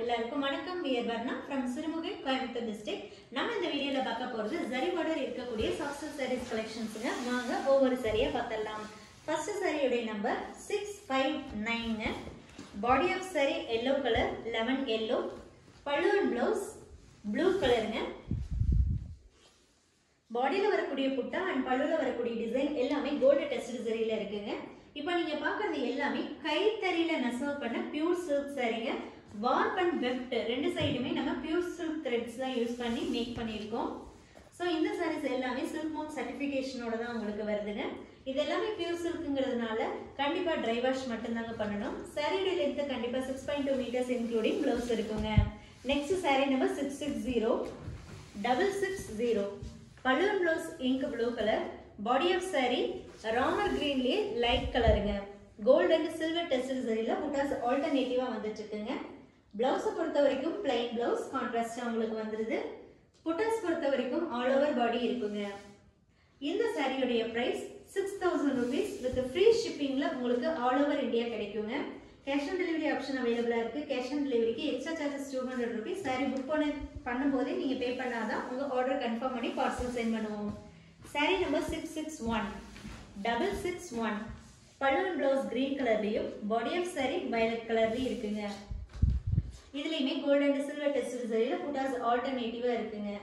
எல்லாருக்கும் வணக்கம் we're Varna from Sirumugai Coimbatore district நம்ம இந்த வீடியோல பார்க்க போறது ஜரி பார்டர் இருக்கக்கூடிய சாஃப்ட் சாரீஸ் கலெக்ஷன்ஸுங்க வாங்க ஒவ்வொரு சரியா பார்த்துடலாம் ஃபர்ஸ்ட் சாரியுடைய நம்பர் சிக்ஸ் ஃபைவ் நைனுங்க body of saree yellow colour lemon yellow பல்லுவன் பிளவுஸ் ப்ளூ கலருங்க பாடியில் வரக்கூடிய புட்டா அண்ட் பல்லுவில் வரக்கூடிய டிசைன் எல்லாமே கோல்டு டெஸ்ட் சரியில் இருக்குங்க இப்போ நீங்க பார்க்கறது எல்லாமே கைத்தறியில நெசவு பண்ண பியூர் சில்க் சாரீங்க வார்ப் அண்ட் வெஃப்ட் ரெண்டு சைடுமே நம்ம பியூர் சில்க் த்ரெட்ஸ் தான் யூஸ் பண்ணி மேக் பண்ணியிருக்கோம் ஸோ இந்த சாரீஸ் எல்லாமே சில்க் மோம் சர்டிஃபிகேஷனோட தான் உங்களுக்கு வருதுங்க இது எல்லாமே பியூர் சில்க்குங்கிறதுனால கண்டிப்பாக ட்ரை வாஷ் மட்டும்தாங்க பண்ணணும் சாரியோட லென்த்து கண்டிப்பாக six point two metres including blouse இருக்குங்க next saree number six six zero double six zero பலூன் blouse ink blue colour body of saree Ramar கிரீன்லேயே லைட் கலருங்க கோல்டு அண்ட் சில்வர் டெஸ்டல் சரியில் புட்டாஸ் ஆல்டர்னேட்டிவாக வந்துட்டு இருக்குங்க ப்ளவுஸை பொறுத்த வரைக்கும் பிளைன் ப்ளவுஸ் கான்ட்ராஸ்டாக உங்களுக்கு வந்துடுது புட்டாஸ் பொறுத்த வரைக்கும் ஆல் ஓவர் பாடி இருக்குங்க இந்த சாரியுடைய price six thousand rupees with free ஷிப்பிங்கில் உங்களுக்கு ஆல் ஓவர் இந்தியா கிடைக்குங்க கேஷ் ஆன் டெலிவரி ஆப்ஷன் அவைலபிளாக இருக்குது கேஷ் ஆன் டெலிவரிக்கு extra charges two hundred rupees saree book பண்ண பண்ணும்போதே நீங்கள் பே பண்ணாதான் உங்கள் ஆர்டர் கன்ஃபார்ம் பண்ணி பார்சல் சென்ட் பண்ணுவோம் saree number six six one double six one பல்லுவன் ப்ளவுஸ் கிரீன் கலர்லேயும் பாடி ஆஃப் சாரி வயலட் கலர்லேயும் இருக்குங்க இதுலேயுமே கோல்டு அண்ட் சில்வர் டெஸ்ட் சரியில் புட்டாஸ் ஆல்டர்னேட்டிவாக இருக்குங்க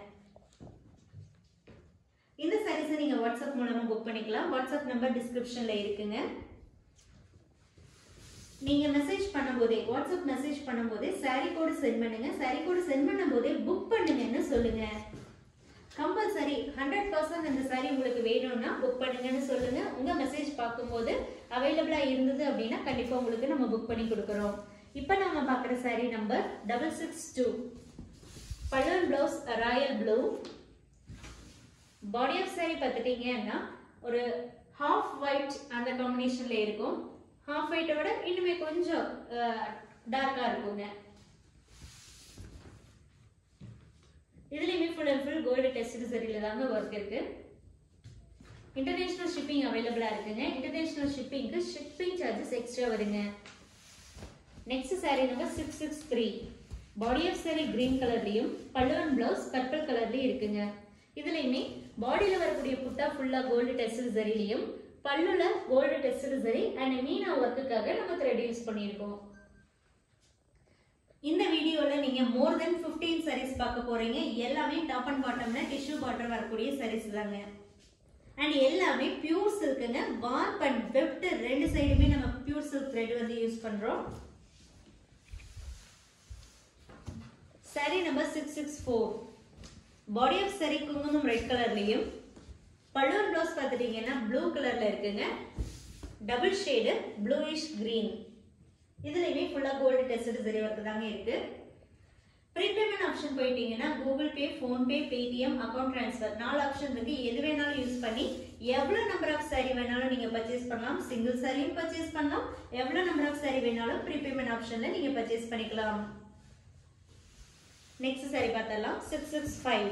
இந்த சாரீஸை நீங்கள் வாட்ஸ்அப் மூலமாக புக் பண்ணிக்கலாம் வாட்ஸ்அப் நம்பர் டிஸ்கிரிப்ஷனில் இருக்குங்க நீங்கள் மெசேஜ் பண்ணும்போதே வாட்ஸ்அப் மெசேஜ் பண்ணும்போதே சாரீ கோடு சென்ட் பண்ணுங்க சாரீ கோடு சென்ட் பண்ணும்போதே புக் பண்ணுங்கன்னு சொல்லுங்க கம்பல்சரி ஹண்ட்ரட் பர்சன்ட் இந்த சாரீ உங்களுக்கு வேணும்னா புக் பண்ணுங்கன்னு சொல்லுங்க உங்க மெசேஜ் பார்க்கும்போது அவைலபிளா இருந்தது அப்படின்னா கண்டிப்பா உங்களுக்கு நம்ம புக் பண்ணி கொடுக்குறோம் இப்போ நம்ம பார்க்குற saree number double six two பல்லுவன் blouse royal blue body of saree பார்த்துட்டீங்கன்னா ஒரு ஹாஃப் ஒயிட் அந்த காம்பினேஷன்ல இருக்கும் ஹாஃப் ஒயிட்டை விட இன்னுமே கொஞ்சம் டார்க்காக இருக்குங்க இதுலேயுமே full and full gold test சரியில் தாங்க ஒர்க் இருக்கு இன்டர்நேஷ்னல் ஷிப்பிங் அவைலபிளாக இருக்குங்க இன்டர்நேஷ்னல் ஷிப்பிங்க்கு ஷிப்பிங் சார்ஜஸ் எக்ஸ்ட்ரா வருங்க next saree number six six three body of saree green கலர்லையும் பல்லுவன் பிளவுஸ் பர்பிள் கலர்லையும் இருக்குங்க இதுலையுமே பாடியில் வரக்கூடிய புட்டா ஃபுல்லாக கோல்டு டெஸ்ட் சரிலையும் பல்லுல கோல்டு டெஸ்ட் சரி அண்ட் மீனா ஒர்க்குக்காக நம்ம த்ரெட் யூஸ் பண்ணியிருக்கோம் இந்த வீடியோவில் நீங்கள் மோர் தென் ஃபிஃப்டீன் sarees பார்க்க போகிறீங்க எல்லாமே டாப் அண்ட் பாட்டம்ல டிஷ்யூ பாட்டர் வரக்கூடிய sarees தாங்க அண்ட் எல்லாமே பியூர் சில்க்குங்க வார்ப் அண்ட் வெப்ட் ரெண்டு சைடுமே நம்ம பியூர் சில்க் த்ரெட் வந்து யூஸ் பண்ணுறோம் saree number six six four body of saree குங்குமம் ரெட் கலர்லையும் பல்லுவன் ப்ளவுஸ் பார்த்துட்டீங்கன்னா ப்ளூ கலரில் இருக்குங்க டபுள் ஷேடு ப்ளூயிஷ் க்ரீன் இதுலையுமே ஃபுல்லாக கோல்டு டெஸ்ட் சரி ஒர்க்கு தாங்க இருக்கு ப்ரீபேமெண்ட் ஆப்ஷன் போயிட்டீங்கன்னா கூகுள் பே ஃபோன்பே பேடிஎம் அக்கௌண்ட் ட்ரான்ஸ்ஃபர் நாலு ஆப்ஷன் இருக்கு எது வேணாலும் யூஸ் பண்ணி எவ்வளோ நம்பர் ஆஃப் சாரி வேணாலும் நீங்கள் பர்ச்சேஸ் பண்ணலாம் சிங்கிள் சாரியும் பர்ச்சேஸ் பண்ணலாம் எவ்வளோ நம்பர் ஆஃப் சாரி வேணாலும் ப்ரீபேமெண்ட் ஆப்ஷனில் நீங்கள் பர்ச்சேஸ் பண்ணிக்கலாம் நெக்ஸ்ட் சாரி பார்த்தலாம் சிக்ஸ் சிக்ஸ் ஃபைவ்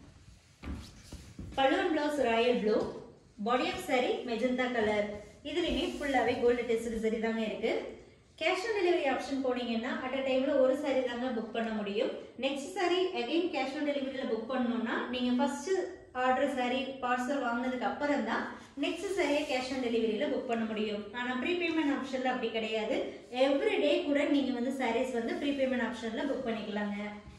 பலூன் blouse royal blue body of saree magenta colour இதுலையுமே ஃபுல்லாகவே கோல்டு டெஸ்ட் சரி தாங்க இருக்கு கேஷ் ஆன் டெலிவரி ஆப்ஷன் போனீங்கன்னா அட் அ டைமில் ஒரு சாரி தாங்க புக் பண்ண முடியும் next saree again cash on டெலிவரியில் புக் பண்ணணும்னா நீங்கள் ஃபர்ஸ்ட் ஆர்டர் சாரி பார்சல் வாங்கினதுக்கு அப்புறம் தான் நெக்ஸ்ட் சாரியை கேஷ் ஆன் டெலிவரியில் புக் பண்ண முடியும் ஆனால் ப்ரீபேமெண்ட் ஆப்ஷனில் அப்படி கிடையாது எவ்ரி டே கூட நீங்கள் வந்து சாரீஸ் வந்து ப்ரீபேமெண்ட் ஆப்ஷனில் புக் பண்ணிக்கலாங்க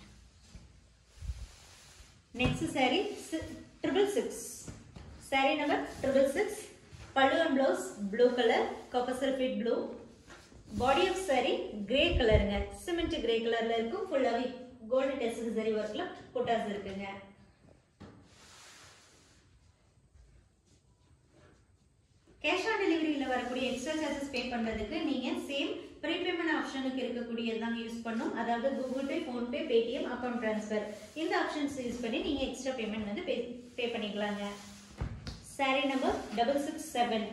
next saree triple six saree number triple six pallu and blouse blue colour copper sulphate blue body of saree grey கலருங்க சிமெண்ட் கிரே கலர்ல இருக்கும் ஃபுல்லாகவே கோல்டு டெஸ்ட் சரி ஒர்க்ல புட்டாஸ் இருக்குங்க கேஷ் ஆன் டெலிவரியில் வரக்கூடிய எக்ஸ்ட்ரா சார்ஜஸ் பே பண்ணுறதுக்கு நீங்கள் சேம் ப்ரீபேமெண்ட் ஆப்ஷனுக்கு இருக்கக்கூடியது தான் யூஸ் பண்ணும் அதாவது கூகுள் பே ஃபோன்பே பேடிஎம் அக்கௌண்ட் ட்ரான்ஸ்ஃபர் இந்த ஆப்ஷன்ஸ் யூஸ் பண்ணி நீங்கள் எக்ஸ்ட்ரா பேமெண்ட் வந்து பே பே பண்ணிக்கலாங்க saree number double six seven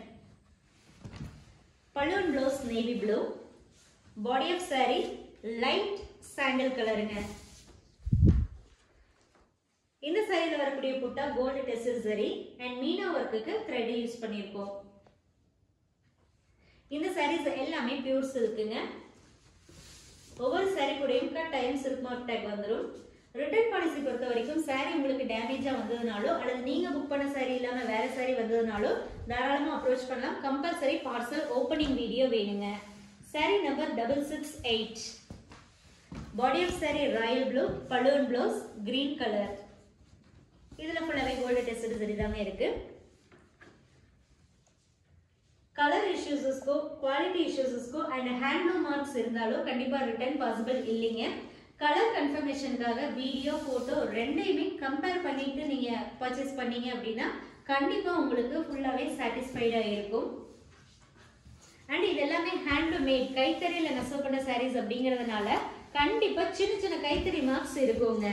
பலூன் blouse navy blue body of saree light sandal கலருங்க இந்த சாரியில் வரக்கூடிய புட்டா கோல்டு டெஸ்ட் சரி அண்ட் மீனா ஒர்க்குக்கு த்ரெட் யூஸ் பண்ணியிருக்கோம் இந்த சாரீஸ் எல்லாமே பியூர் சில்க்குங்க ஒவ்வொரு saree கூடயும் கட்டாயம் சில்க் மார்க் டேக் வந்துடும் ரிட்டர்ன் பாலிசி பொறுத்த வரைக்கும் saree உங்களுக்கு டேமேஜா வந்ததுனாலோ அல்லது நீங்க புக் பண்ண saree இல்லாம வேற saree வந்ததுனாலோ தாராளமா அப்ரோச் பண்ணலாம் கம்பல்சரி பார்சல் ஓப்பனிங் வீடியோ வேணுங்க saree number double six eight body of saree royal blue பலூன் ப்ளவுஸ் கிரீன் கலர் இதுல ஃபுல்லாவே கோல்டு டெஸ்ட் சரி தாங்க இருக்கு கலர் இஷ்யூஸஸ்க்கோ குவாலிட்டி இஷ்யூஸஸ்க்கோ அண்ட் ஹேண்ட்லூம் மார்க்ஸ் இருந்தாலும் கண்டிப்பா ரிட்டர்ன் பாசிபிள் இல்லைங்க கலர் கன்ஃபர்மேஷனுக்காக வீடியோ போட்டோ ரெண்டையுமே கம்பேர் பண்ணிட்டு நீங்க பர்ச்சேஸ் பண்ணீங்க அப்படின்னா கண்டிப்பா உங்களுக்கு ஃபுல்லாவே சாட்டிஸ்ஃபைடா இருக்கும் அண்ட் இது எல்லாமே ஹேண்ட்லூம் மேட் கைத்தறியில நெசவு பண்ண சாரீஸ் அப்படிங்கறதுனால கண்டிப்பா சின்ன சின்ன கைத்தறி மார்க்ஸ் இருக்குங்க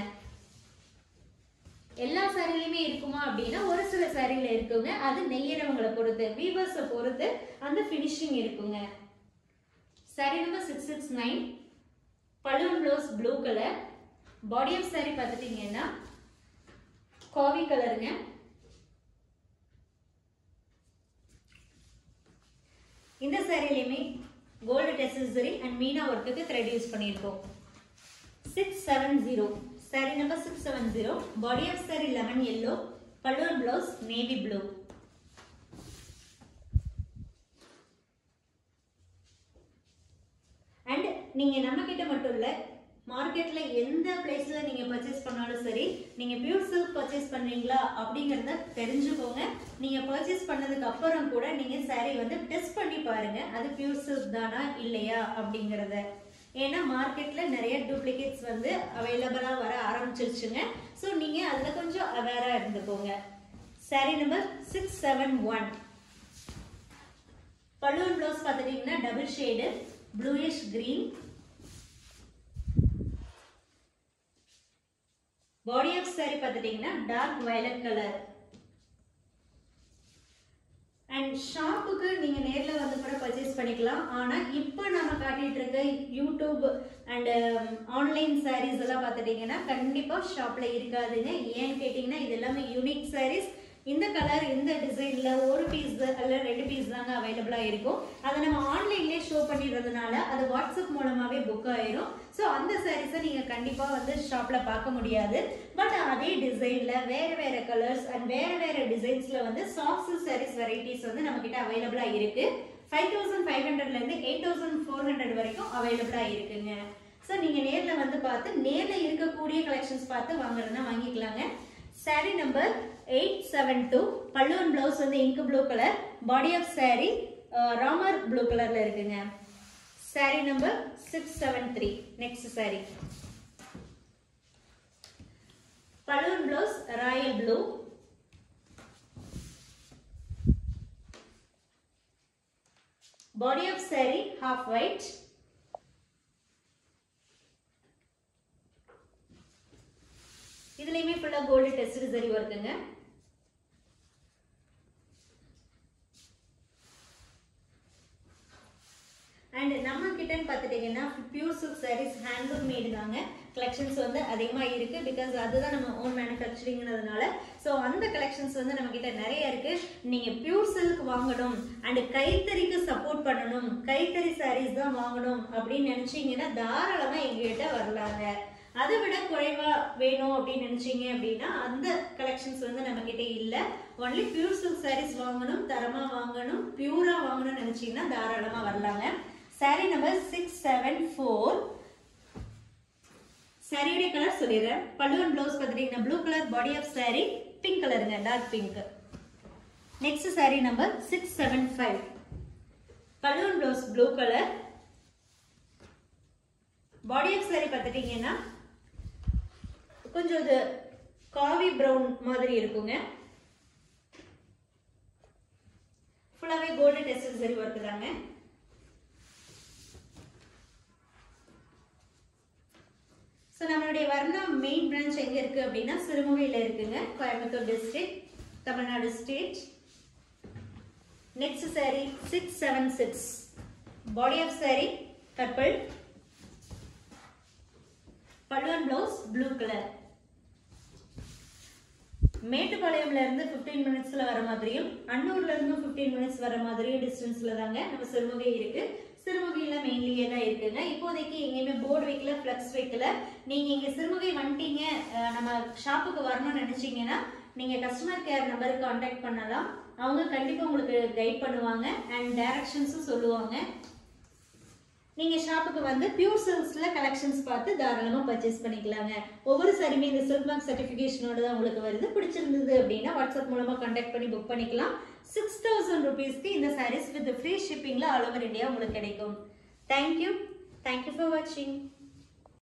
எல்லா சாரிலையுமே இருக்குமா அப்படின்னா ஒரு சில சாரில இருக்குங்க அது நெய்யறவங்களை பொறுத்து வீவர்ஸை பொறுத்து அந்த ஃபினிஷிங் இருக்குங்க saree number six six nine பலூன் blouse blue colour body of saree பார்த்துட்டீங்கன்னா காவி கலருங்க இந்த சாரிலையுமே கோல்டு டெசரி அண்ட் மீனா ஒர்க்குக்கு த்ரெட் யூஸ் பண்ணியிருக்கோம் six seven zero saree number six seven zero body of saree lemon yellow பலூர் பிளவுஸ் நேவி ப்ளூ அண்ட் நீங்க நம்ம கிட்ட மட்டும் இல்ல மார்க்கெட்ல எந்த பிளேஸ்ல நீங்க பர்ச்சேஸ் பண்ணாலும் சரி நீங்க பியூர் சில்க் பர்ச்சேஸ் பண்றீங்களா அப்படிங்கறத தெரிஞ்சுக்கோங்க நீங்க பர்ச்சேஸ் பண்ணதுக்கு அப்புறம் கூட நீங்க saree வந்து டெஸ்ட் பண்ணி பாருங்க அது பியூர் சில்க் தானா இல்லையா அப்படிங்கறத ஏன்னா மார்க்கெட்ல நிறைய டூப்ளிகேட்ஸ் வந்து அவைலபிளா வர ஆரம்பிச்சிருச்சுங்க ஸோ நீங்க அதுல கொஞ்சம் அவேரா இருந்துக்கோங்க saree number six seven one பலூன் ப்ளவுஸ் பார்த்துட்டீங்கன்னா double shade bluish green body of saree பார்த்துட்டீங்கன்னா டார்க் வயலட் கலர் அண்ட் ஷாப்புக்கு நீங்க நேர்ல வந்து கூட பர்ச்சேஸ் பண்ணிக்கலாம் ஆனா இப்போ நம்ம காட்டிட்டு இருக்க யூடியூப் அண்ட் ஆன்லைன் சாரீஸ் எல்லாம் பார்த்துட்டீங்கன்னா கண்டிப்பா ஷாப்ல இருக்காதுங்க ஏன்னு கேட்டீங்கன்னா இது எல்லாமே யூனிக் சாரீஸ் இந்த கலர் இந்த டிசைன்ல ஒரு பீஸ் அல்ல ரெண்டு பீஸ் தாங்க அவைலபிளா இருக்கும் அதை நம்ம ஆன்லைன்லயே ஷோ பண்ணிடுறதுனால அது வாட்ஸ்அப் மூலமாவே புக் ஆயிரும் ஸோ அந்த சாரீஸை நீங்க கண்டிப்பா வந்து ஷாப்ல பார்க்க முடியாது பட் அதே டிசைன்ல வேற வேற கலர்ஸ் அண்ட் வேற வேற டிசைன்ஸ்ல வந்து சாஃப்ட் சாரீஸ் வெரைட்டிஸ் வந்து நம்ம கிட்ட அவைலபிளா இருக்கு ஃபைவ் தௌசண்ட் ஃபைவ் ஹண்ட்ரட்ல இருந்து எயிட் தௌசண்ட் ஃபோர் ஹண்ட்ரட் வரைக்கும் அவைலபிளா இருக்குங்க ஸோ நீங்க நேர்ல வந்து பார்த்து நேர்ல இருக்கக்கூடிய கலெக்ஷன்ஸ் பார்த்து வாங்குறதுனா வாங்கிக்கலாங்க saree number eight seven two பல்லுவன் பிளவுஸ் வந்து ink blue colour body of saree Ramar blue கலர்ல இருக்குங்க saree number six seven three next saree பலூன் blouse royal blue body of saree half white இதுலயுமே ஃபுல்லா கோல்டு டெஸ்ட் சரி வருதுங்க அண்ட் நம்ம கிட்டன்னு பார்த்துட்டீங்கன்னா pure silk sarees handloom made தாங்க கலெக்ஷன்ஸ் வந்து அதிகமாக இருக்கு பிகாஸ் அதுதான் நம்ம ஓன் மேனுஃபேக்சரிங்கிறதுனால ஸோ அந்த கலெக்ஷன்ஸ் வந்து நம்ம கிட்ட நிறைய இருக்கு நீங்க பியூர் சில்க் வாங்கணும் அண்ட் கைத்தறிக்கு சப்போர்ட் பண்ணணும் கைத்தறி சாரீஸ் தான் வாங்கணும் அப்படின்னு நினைச்சீங்கன்னா தாராளமா எங்ககிட்ட வரலாங்க அதை விட குறைவா வேணும் அப்படின்னு நினைச்சீங்க அப்படின்னா அந்த கலெக்ஷன்ஸ் வந்து நம்ம கிட்ட இல்ல ஒன்லி பியூர் சில்க் சாரீஸ் வாங்கணும் தரமா வாங்கணும் பியூரா வாங்கணும்னு நினைச்சீங்கன்னா தாராளமா வரலாங்க saree number six seven four சாரியுடைய கலர் சொல்லிடுறேன் பல்லுவன் பிளவுஸ் பார்த்துட்டீங்கன்னா blue colour body of saree pink கலருங்க dark pink next saree number six seven five பல்லுவன் blouse blue colour body of saree பார்த்துட்டீங்கன்னா கொஞ்சம் இது காவி ப்ரௌன் மாதிரி இருக்குங்க ஃபுல்லாவே கோல்டு டெஸ்ட் சரி ஒர்க் தாங்க ஸோ நம்மளுடைய வர்ணா மெயின் பிரான்ச் எங்க இருக்கு அப்படின்னா சிறுமுகையில் இருக்குங்க Coimbatore district Tamil Nadu state next saree six seven six body of saree purple பல்லுவன் பிளவுஸ் ப்ளூ கலர் மேட்டுப்பாளையம்ல இருந்து 15 மினிட்ஸ்ல வர மாதிரியும் அன்னூர்ல இருந்து 15 மினிட்ஸ் வர மாதிரியும் டிஸ்டன்ஸ்ல தாங்க நம்ம சிறுமுகை இருக்கு சிறுமுகையில மெயின்லியே தான் இருக்குங்க இப்போதைக்கு எங்கேயுமே போர்டு வைக்கல ஃப்ளக்ஸ் வைக்கல நீங்க இங்க சிறுமுகை வந்துட்டீங்க அஹ் நம்ம ஷாப்புக்கு வரணும்னு நினைச்சீங்கன்னா நீங்க கஸ்டமர் கேர் நம்பருக்கு கான்டாக்ட் பண்ணலாம் அவங்க கண்டிப்பா உங்களுக்கு கைட் பண்ணுவாங்க அண்ட் டைரக்ஷன்ஸும் சொல்லுவாங்க நீங்க ஷாப்புக்கு வந்து பியூர் சில்க்ஸ்ல கலெக்ஷன்ஸ் பார்த்து தாராளமா பர்ச்சேஸ் பண்ணிக்கலாங்க ஒவ்வொரு சாரியுமே இந்த சில்க் மார்க் சர்டிபிகேஷனோட தான் உங்களுக்கு வருது பிடிச்சிருந்தது அப்படின்னா வாட்ஸ்அப் மூலமா கான்டாக்ட் பண்ணி புக் பண்ணிக்கலாம் சிக்ஸ் தௌசண்ட் ருபீஸ்க்கு இந்த சாரீஸ் வித் ஃப்ரீ ஷிப்பிங்ல ஆல் ஓவர் இந்தியா உங்களுக்கு கிடைக்கும் தேங்க்யூ தேங்க்யூ ஃபார் வாட்சிங்